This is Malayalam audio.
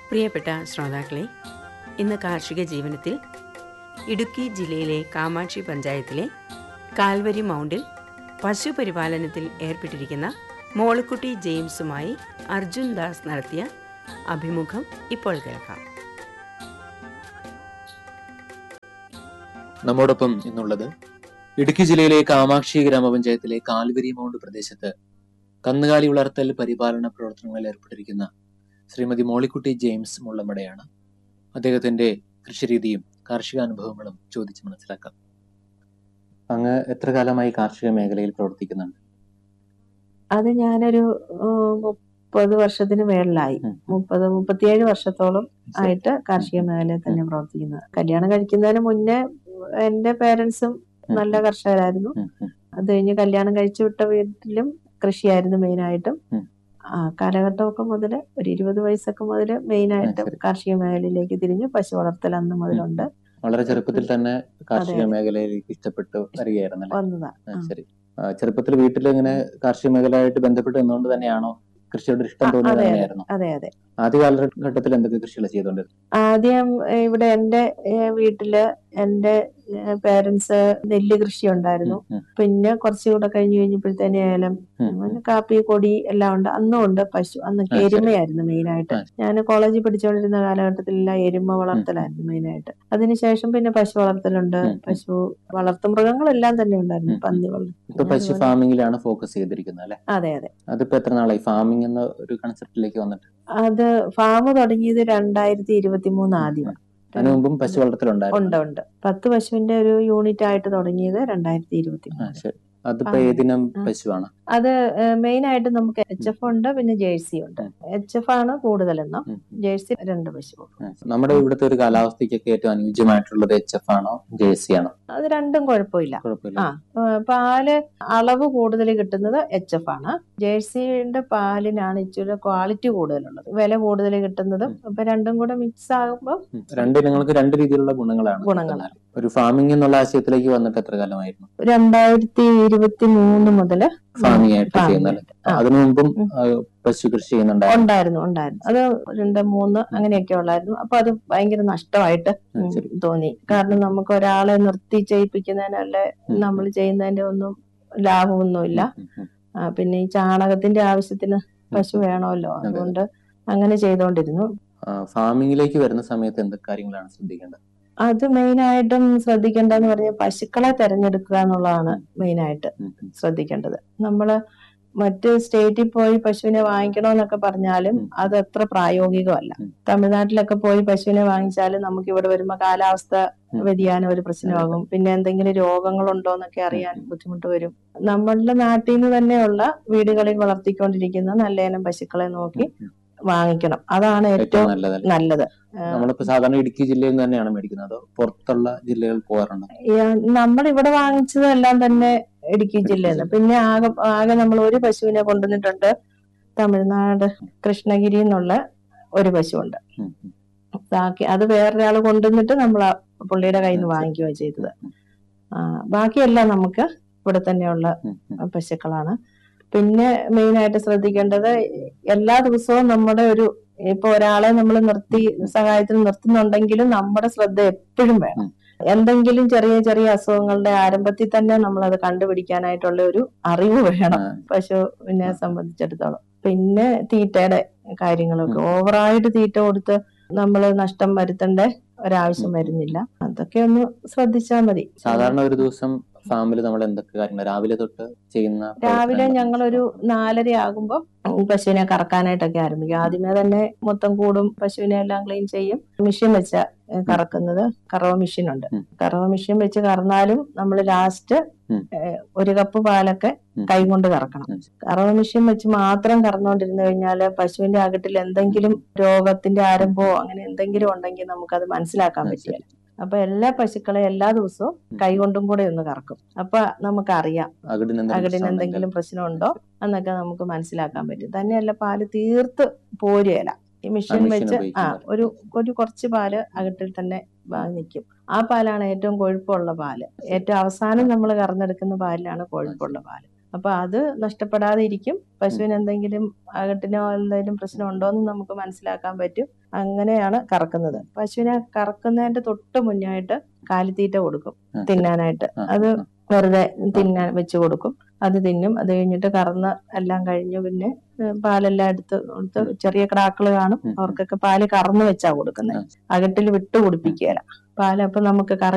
പ്രിയപ്പെട്ട ശ്രോതാക്കളെ ഇന്ന് കാർഷിക ജീവനത്തിൽ ഇടുക്കി ജില്ലയിലെ കാമാക്ഷി പഞ്ചായത്തിലെ കാൽവരി മൗണ്ടിൽ പശുപരിപാലനത്തിൽ ഏർപ്പെട്ടിരിക്കുന്ന മോളിക്കുട്ടി ജെയിംസുമായി അർജുൻ ദാസ് നടത്തിയ അഭിമുഖം ഇപ്പോൾ കേൾക്കാം നമ്മോടൊപ്പം ഇന്നുള്ളത് ഇടുക്കി ജില്ലയിലെ കാമാക്ഷി ഗ്രാമപഞ്ചായത്തിലെ കാൽവരി മൗണ്ട് പ്രദേശത്ത് കന്നുകാലി വളർത്തൽ പരിപാലന പ്രവർത്തനങ്ങളിൽ ഏർപ്പെട്ടിരിക്കുന്ന ശ്രീമതി മോളിക്കുട്ടി ജെയിംസ് മുള്ളമടയാണ് അദ്ദേഹത്തിന്റെ കൃഷിരീതിയും കാർഷിക അനുഭവങ്ങളും ചോദിച്ച് മനസ്സിലാക്കാം അങ്ങ് എത്ര കാലമായി കാർഷിക മേഖലയിൽ പ്രവർത്തിക്കുന്നുണ്ട് അത് ഞാനൊരു ഉം, മുപ്പത് വർഷത്തിന് മേളിലായി ഉം. മുപ്പത് മുപ്പത്തിയേഴ് വർഷത്തോളം ആയിട്ട് കാർഷിക മേഖലയിൽ തന്നെ പ്രവർത്തിക്കുന്നത് കല്യാണം കഴിക്കുന്നതിന് മുന്നേ എന്റെ പേരൻസും ഉം. നല്ല കർഷകരായിരുന്നു ഉം, ഉം. അത് കഴിഞ്ഞ് കല്യാണം കഴിച്ചു വിട്ട വീട്ടിലും കൃഷിയായിരുന്നു മെയിനായിട്ടും ഉം. ആ കാലഘട്ടമൊക്കെ മുതൽ ഒരു ഇരുപത് വയസ്സൊക്കെ മുതൽ മെയിനായിട്ടും ശരി. കാർഷിക മേഖലയിലേക്ക് തിരിഞ്ഞു പശു വളർത്തൽ അന്ന് മുതലുണ്ട് വളരെ ചെറുപ്പത്തിൽ തന്നെ കാർഷിക അതെ. മേഖലയിലേക്ക് ഇഷ്ടപ്പെട്ടു വരികയായിരുന്നല്ലേ വന്നതാ ആ, ആ. ശരി ആ, ചെറുപ്പത്തിൽ വീട്ടിൽ ഇങ്ങനെ കാർഷിക മേഖലയായിട്ട് ബന്ധപ്പെട്ട് നിന്നുകൊണ്ട് തന്നെയാണോ കൃഷിയോട് ഇഷ്ടം ആ, തോന്നിയത് അതെ, അതെ. തന്നെയായിരുന്നു അതെ അതെ ആദ്യ കാലഘട്ടത്തിൽ എന്തൊക്കെ കൃഷികൾ ചെയ്തുകൊണ്ടിരുന്നു ആദ്യം ഏ, ഇവിടെ എന്റെ ഏ, വീട്ടില് എന്റെ പേരൻസ് നെല്ല് കൃഷി ഉണ്ടായിരുന്നു ഉം, ഉം, പിന്നെ കുറച്ചുകൂടെ കഴിഞ്ഞ് കഴിഞ്ഞപ്പോഴത്തേന് ഏലം ഉം, ഉം. പിന്നെ കാപ്പി കൊടി എല്ലാം ഉണ്ട് അന്നും ഉണ്ട് പശു അന്നൊക്കെ ആ, ശരി. എരുമയായിരുന്നു മെയിനായിട്ട് ആ. ഞാൻ കോളേജിൽ പഠിച്ചുകൊണ്ടിരുന്ന കാലഘട്ടത്തിലെല്ലാം എരുമ വളർത്തലായിരുന്നു മെയിനായിട്ട് അതിനുശേഷം പിന്നെ പശു വളർത്തലുണ്ട് ഉം, ഉം. പശു വളർത്തുമൃഗങ്ങളെല്ലാം തന്നെ ഉണ്ടായിരുന്നു ഉം, ഉം. പന്നി വളർത്തൽ ഇപ്പൊ പശു അതുപോലെ- ഫാമിങ്ങിലാണ് ഫോക്കസ് ചെയ്തിരിക്കുന്നത് അല്ലെ അതെ അതെ അതിപ്പോ എത്ര നാളായി ഫാമിംഗ് എന്ന ഒരു കൺസെപ്റ്റിലേക്ക് വന്നിട്ട് അത് ഫാം തുടങ്ങിയത് രണ്ടായിരത്തി ഇരുപത്തി മൂന്ന് ആദ്യം അതിനു മുമ്പും പശു വളർത്തലുണ്ടായിരുന്നു ഉണ്ട് ഉണ്ട് പത്ത് പശുവിന്റെ ഒരു യൂണിറ്റ് ആയിട്ട് തുടങ്ങിയത് രണ്ടായിരത്തി ഇരുപത്തി ആ, ശരി അതിപ്പോ ഫാമിംഗ്. ഏതിനം ആ. പശുവാണ് അത് മെയിൻ ആയിട്ട് നമുക്ക് എച്ച് എഫ് ഉണ്ട് പിന്നെ ജേഴ്സി ഉണ്ട് എച്ച് എഫ് ആണ് കൂടുതലെണ്ണം ഉം. ജേഴ്സി രണ്ട് പശു ആ, നമ്മുടെ ഇവിടുത്തെ ഒരു കാലാവസ്ഥയ്ക്കൊക്കെ ഏറ്റവും അനുയോജ്യമായിട്ടുള്ളത് എച്ച് എഫ് ആണോ ജേഴ്സി ആണോ അത് രണ്ടും കുഴപ്പമില്ല കുഴപ്പമില്ല ആ ഏ, പാല് അളവ് കൂടുതൽ കിട്ടുന്നത് എച്ച് എഫ് ആണ് ജേഴ്സിയുടെ പാലിനാണ് ഇച്ചിരി ക്വാളിറ്റി കൂടുതലുള്ളത് വില കൂടുതൽ കിട്ടുന്നതും അപ്പൊ രണ്ടും കൂടെ മിക്സ് ആകുമ്പോൾ ഉം. രണ്ട് ഇനങ്ങൾക്ക് രണ്ട് രീതിയിലുള്ള ഗുണങ്ങളാണ് ഗുണങ്ങൾ. കിട്ടുന്നത്. ഒരു ഫാമിംഗ് എന്നുള്ള ആശയത്തിലേക്ക് വന്നിട്ട് എത്ര കാലമായിരുന്നു രണ്ടായിരത്തി ഇരുപത്തി മൂന്ന് മുതല് ഫാമിംഗ് ആയിട്ട് farming ചെയ്യുന്നത് ആയിട്ട്. ആ. അതിനു മുമ്പും ഉം. ആ, പശു കൃഷി ചെയ്യുന്നുണ്ടായിരുന്നു ഉണ്ടായിരുന്നു ഉണ്ടായിരുന്നു അത് രണ്ട് മൂന്ന് അങ്ങനെയൊക്കെ ഉള്ളായിരുന്നു അപ്പൊ അത് ഭയങ്കര നഷ്ടമായിട്ട് ഉം, ഉം, ശരി. തോന്നി കാരണം നമുക്ക് ഒരാളെ നിർത്തി ചെയ്യിപ്പിക്കുന്നതിനല്ല ഉം. നമ്മൾ ചെയ്യുന്നതിന്റെ ഒന്നും ലാഭമൊന്നുമില്ല ഉം, ഉം, ആ, പിന്നെ ഈ ചാണകത്തിന്റെ ആവശ്യത്തിന് പശു വേണമല്ലോ അതെ. അതുകൊണ്ട് അങ്ങനെ ചെയ്തോണ്ടിരുന്നു ആ, ഫാമിംഗിലേക്ക് വരുന്ന സമയത്ത് എന്തൊക്കെ കാര്യങ്ങളാണ് ശ്രദ്ധിക്കേണ്ടത് അത് മെയിനായിട്ടും ശ്രദ്ധിക്കേണ്ടതെന്ന് പറഞ്ഞാൽ പശുക്കളെ തെരഞ്ഞെടുക്കുക എന്നുള്ളതാണ് മെയിനായിട്ട് ഉം, ഉം. ശ്രദ്ധിക്കേണ്ടത് നമ്മള് മറ്റ് സ്റ്റേറ്റിൽ പോയി പശുവിനെ വാങ്ങിക്കണമെന്നൊക്കെ പറഞ്ഞാലും ഉം. അത് അത്ര പ്രായോഗികമല്ല ഉം. തമിഴ്നാട്ടിലൊക്കെ പോയി പശുവിനെ വാങ്ങിച്ചാലും നമുക്ക് ഇവിടെ വരുമ്പോ കാലാവസ്ഥ ഉം. വ്യതിയാനം ഒരു പ്രശ്നമാകും പിന്നെ എന്തെങ്കിലും രോഗങ്ങളുണ്ടോ എന്നൊക്കെ അറിയാൻ ബുദ്ധിമുട്ട് വരും നമ്മളുടെ നാട്ടിൽ നിന്ന് തന്നെയുള്ള വീടുകളിൽ വളർത്തിക്കൊണ്ടിരിക്കുന്ന നല്ല ഇനം പശുക്കളെ നോക്കി ഉം, ഉം. വാങ്ങിക്കണം അതാണ് ഏറ്റവും ഏറ്റവും നല്ലതല്ലേ നല്ലത് ആ, നമ്മളിപ്പോ സാധാരണ ഇടുക്കി ജില്ലയിൽ നിന്ന് തന്നെയാണ് മേടിക്കുന്നത് അതോ പുറത്തുള്ള ജില്ലകളിൽ പോകാറുണ്ടോ നമ്മൾ ഇവിടെ വാങ്ങിച്ചതെല്ലാം തന്നെ ഇടുക്കി ജില്ലയിൽ നിന്ന് ജില്ല. പിന്നെ ആകെ ആകെ നമ്മൾ ഒരു പശുവിനെ കൊണ്ടുവന്നിട്ടുണ്ട് തമിഴ്നാട് കൃഷ്ണഗിരി എന്നുള്ള ഒരു പശുവുണ്ട് ഉം, ഉം. ബാക്കി അത് വേറൊരാൾ കൊണ്ടുവന്നിട്ട് നമ്മൾ ആ പുള്ളിയുടെ കയ്യിൽ നിന്ന് ഉം, ശരി. വാങ്ങിക്കുകയാണ് ചെയ്തത് ആ, ബാക്കിയെല്ലാം നമുക്ക് ഇവിടെ തന്നെയുള്ള ഉം, ഉം. പശുക്കളാണ് പിന്നെ മെയിൻ ആയിട്ട് ശ്രദ്ധിക്കേണ്ടത് എല്ലാ ദിവസവും നമ്മുടെ ഒരു ഇപ്പൊ ഒരാളെ നമ്മൾ നിർത്തി സഹായത്തിന് നിർത്തുന്നുണ്ടെങ്കിലും നമ്മുടെ ശ്രദ്ധ എപ്പോഴും വേണം എന്തെങ്കിലും ചെറിയ ചെറിയ അസുഖങ്ങളുടെ ആരംഭത്തിൽ തന്നെ നമ്മൾ അത് കണ്ടുപിടിക്കാനായിട്ടുള്ള ഒരു അറിവ് വേണം ആ, പശുവിനെ സംബന്ധിച്ചിടത്തോളം പിന്നെ തീറ്റയുടെ കാര്യങ്ങളൊക്കെ ഓവറായിട്ട് തീറ്റ കൊടുത്ത് നമ്മൾ നഷ്ടം വരുത്തേണ്ട ഒരാവശ്യം ഉം. വരുന്നില്ല അതൊക്കെ ഒന്ന് ശ്രദ്ധിച്ചാൽ മതി സാധാരണ ഒരു ദിവസം ഫാമിൽ നമ്മൾ എന്തൊക്കെ കാര്യങ്ങൾ രാവിലെ തൊട്ട് ചെയ്യുന്ന രാവിലെ പ്രവർത്തനങ്ങൾ? ഞങ്ങളൊരു നാലര ആകുമ്പോൾ പശുവിനെ കറക്കാനായിട്ടൊക്കെ ആരംഭിക്കും ആദ്യമേ തന്നെ മൊത്തം കൂടും പശുവിനെ എല്ലാം ക്ലീൻ ചെയ്യും മെഷീൻ വെച്ച ഏ, കറക്കുന്നത് കറവ മെഷീൻ ഉണ്ട് ഉം. കറവ മെഷീൻ വെച്ച് കറന്നാലും നമ്മൾ ലാസ്റ്റ് ഉം. ഒരു കപ്പ് പാലൊക്കെ ഉം. കൈകൊണ്ട് കറക്കണം ഉം. കറവ മെഷീൻ വെച്ച് മാത്രം കറന്നുകൊണ്ടിരുന്നു കഴിഞ്ഞാല് പശുവിന്റെ അകട്ടിൽ എന്തെങ്കിലും രോഗത്തിന്റെ ആരംഭമോ അങ്ങനെ എന്തെങ്കിലും ഉണ്ടെങ്കിൽ നമുക്കത് മനസ്സിലാക്കാൻ ഉം, പറ്റില്ല അപ്പൊ എല്ലാ പശുക്കളെ എല്ലാ ദിവസവും ഉം. കൈകൊണ്ടും കൂടെ ഒന്ന് കറക്കും അപ്പൊ നമുക്കറിയാം അകിടിന് എന്തെങ്കിലും അകിടിന് പ്രശ്നം എന്തെങ്കിലും പ്രശ്നമുണ്ടോ എന്നൊക്കെ നമുക്ക് മനസ്സിലാക്കാൻ പറ്റും തന്നെയല്ല പാല് തീർത്ത് പോരുകയില്ല ഈ മെഷീൻ machine വെച്ച് ആ ഉപയോഗിക്കുന്നത്. ഒരു ഒരു കുറച്ച് പാല് അകട്ടിൽ തന്നെ വാങ്ങി നിൽക്കും ആ പാലാണ് ഏറ്റവും കൊഴുപ്പുള്ള പാല് ഏറ്റവും അവസാനം നമ്മൾ കറന്നെടുക്കുന്ന പാലിലാണ് കൊഴുപ്പുള്ള പാല് അപ്പൊ അത് നഷ്ടപ്പെടാതെ ഇരിക്കും പശുവിന് എന്തെങ്കിലും അകട്ടിനോ എന്തെങ്കിലും പ്രശ്നം ഉണ്ടോ എന്ന് നമുക്ക് മനസ്സിലാക്കാൻ പറ്റും അങ്ങനെയാണ് കറക്കുന്നത് പശുവിനെ കറക്കുന്നതിന്റെ തൊട്ട് മുന്നായിട്ട് കാലിത്തീറ്റ കൊടുക്കും ആ, തിന്നാനായിട്ട് ആ, അത് ആ. വെറുതെ തിന്നാൻ വെച്ച് കൊടുക്കും അത് തിന്നും അത് കഴിഞ്ഞിട്ട് കറന്ന് എല്ലാം കഴിഞ്ഞു പിന്നെ ഏ, പാലെല്ലാം എടുത്ത് കൊടുത്ത് ചെറിയ കിടാക്കള് കാണും ഉം. അവർക്കൊക്കെ പാല് കറന്ന് വെച്ചാ കൊടുക്കുന്നത് അകട്ടിൽ വിട്ട് കുടിപ്പിക്കുകയില്ല പാല് അപ്പൊ നമുക്ക് കറ